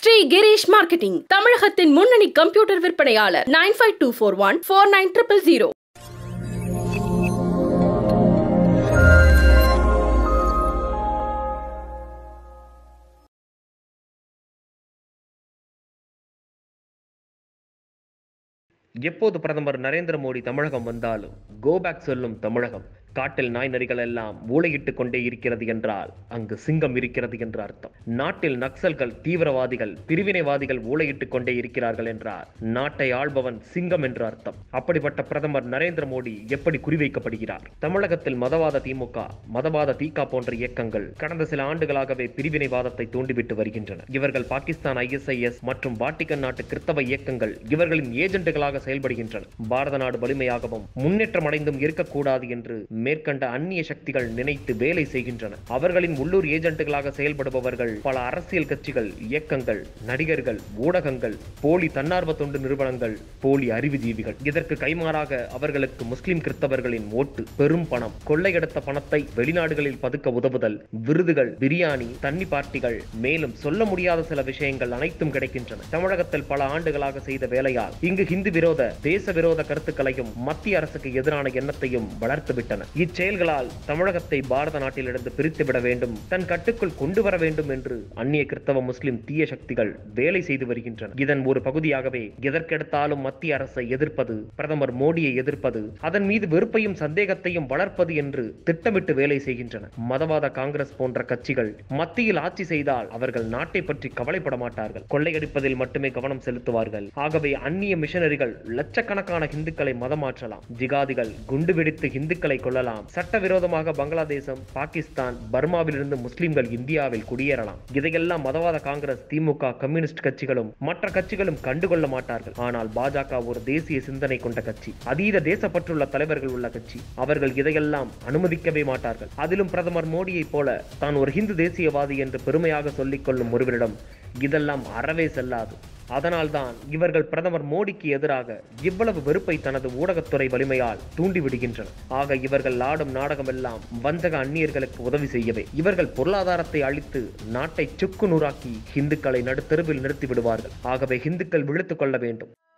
Sri Girish marketing தமிழகத்தின் முன்னணி computer விற்பனையாளர் nine five two four one four nine triple zero எப்போது பிரதமர் நரேந்திர மோடி தமிழகம் வந்தாலும் கோபேக் சொல்லும் தமிழகம் காட்டில் நாய் நரிகள் எல்லாம் ஊளையிட்டுக் கொண்டே இருக்கிறது என்றால் அங்கு சிங்கம் இருக்கிறது என்று அர்த்தம் நாட்டில் நக்சல்கள் தீவிரவாதிகள் பிரிவினைவாதிகள் ஊளையிட்டுக் கொண்டே இருக்கிறார்கள் என்றால் நாட்டை ஆள்பவன் சிங்கம் என்று அர்த்தம் அப்படிப்பட்ட பிரதமர் நரேந்திர மோடி எப்படி குறிவைக்கப்படுகிறார் தமிழகத்தில் மதவாத திமுக மதவாத தீகா போன்ற இயக்கங்கள் கடந்த சில ஆண்டுகளாகவே பிரிவினைவாதத்தை தூண்டிவிட்டு வருகின்றன இவர்கள் பாகிஸ்தான் ஐஎஸ்ஐஎஸ் மற்றும் வாட்டிகன் நாட்டு கிறிஸ்தவ இயக்கங்கள் இவர்களின் ஏஜென்ட்டுகளாக செயல்படுகின்றன பாரத நாடு வலிமையாகவும் முன்னேற்றம் அடைந்தும் இருக்கக்கூடாது என்று மேற்கண்ட அந்நிய சக்திகள் நினைத்து வேலை செய்கின்றன அவர்களின் உள்ளூர் ஏஜென்ட்டுகளாக செயல்படுபவர்கள் பல அரசியல் கட்சிகள் இயக்கங்கள் நடிகர்கள் ஊடகங்கள் போலி தன்னார்வ தொண்டு நிறுவனங்கள் போலி அறிவுஜீவிகள் இதற்கு கைமாறாக அவர்களுக்கு முஸ்லிம் கிறிஸ்தவர்களின் ஓட்டு பெரும் பணம் கொள்ளையெடுத்த பணத்தை வெளிநாடுகளில் பதுக்க உதவுதல் விருதுகள் பிரியாணி தண்ணி பார்ட்டிகள் மேலும் சொல்ல முடியாத சில விஷயங்கள் அனைத்தும் கிடைக்கின்றன தமிழகத்தில் பல ஆண்டுகளாக செய்த வேலையால் இங்கு ஹிந்து விரோத தேச விரோத கருத்துக்களையும் மத்திய அரசுக்கு எதிரான எண்ணத்தையும் வளர்த்துவிட்டன இச்செயல்களால் தமிழகத்தை பாரத நாட்டிலிருந்து பிரித்துவிட வேண்டும் தன் கட்டுக்குள் கொண்டு வர வேண்டும் என்று அந்நிய கிறிஸ்தவ முஸ்லிம் தீய சக்திகள் வேலை செய்து வருகின்றன இதன் ஒரு பகுதியாகவே எதற்கெடுத்தாலும் மத்திய அரசை எதிர்ப்பது பிரதமர் மோடியை எதிர்ப்பது அதன் மீது வெறுப்பையும் சந்தேகத்தையும் வளர்ப்பது என்று திட்டமிட்டு வேலை செய்கின்றன மதவாத காங்கிரஸ் போன்ற கட்சிகள் மத்தியில் ஆட்சி செய்தால் அவர்கள் நாட்டை பற்றி கவலைப்பட மாட்டார்கள் கொள்ளையடிப்பதில் மட்டுமே கவனம் செலுத்துவார்கள் ஆகவே அந்நிய மிஷனரிகள் லட்சக்கணக்கான இந்துக்களை மதமாற்றலாம் ஜிகாதிகள் குண்டு வெடித்து இந்துக்களை கொள்ளலாம் சட்டவிரோதமாக பங்களாதேசம் பாகிஸ்தான் பர்மாவிலிருந்து முஸ்லிம்கள் இந்தியாவில் குடியேறலாம் இதையெல்லாம் மதவாத காங்கிரஸ் திமுக கம்யூனிஸ்ட் கட்சிகளும் மற்ற கட்சிகளும் கண்டுகொள்ள மாட்டார்கள் ஆனால் பாஜக ஒரு தேசிய சிந்தனை கொண்ட கட்சி அதீத தேசப்பற்றுள்ள தலைவர்கள் உள்ள கட்சி அவர்கள் இதையெல்லாம் அனுமதிக்கவே மாட்டார்கள் அதிலும் பிரதமர் மோடியைப் போல தான் ஒரு ஹிந்து தேசியவாதி என்று பெருமையாக சொல்லிக் கொள்ளும் ஒருவரிடம் இதெல்லாம் அறவே செல்லாது அதனால்தான் இவர்கள் பிரதமர் மோடிக்கு எதிராக இவ்வளவு வெறுப்பை தனது ஊடகத்துறை வலிமையால் தூண்டிவிடுகின்றனர் ஆக இவர்கள் ஆடும் நாடகமெல்லாம் வஞ்சக அந்நியர்களுக்கு உதவி செய்யவே இவர்கள் பொருளாதாரத்தை அழித்து நாட்டை சுக்கு நூறாக்கி இந்துக்களை நடுத்தெருவில் நிறுத்தி விடுவார்கள் ஆகவே இந்துக்கள் விழித்துக் கொள்ள வேண்டும்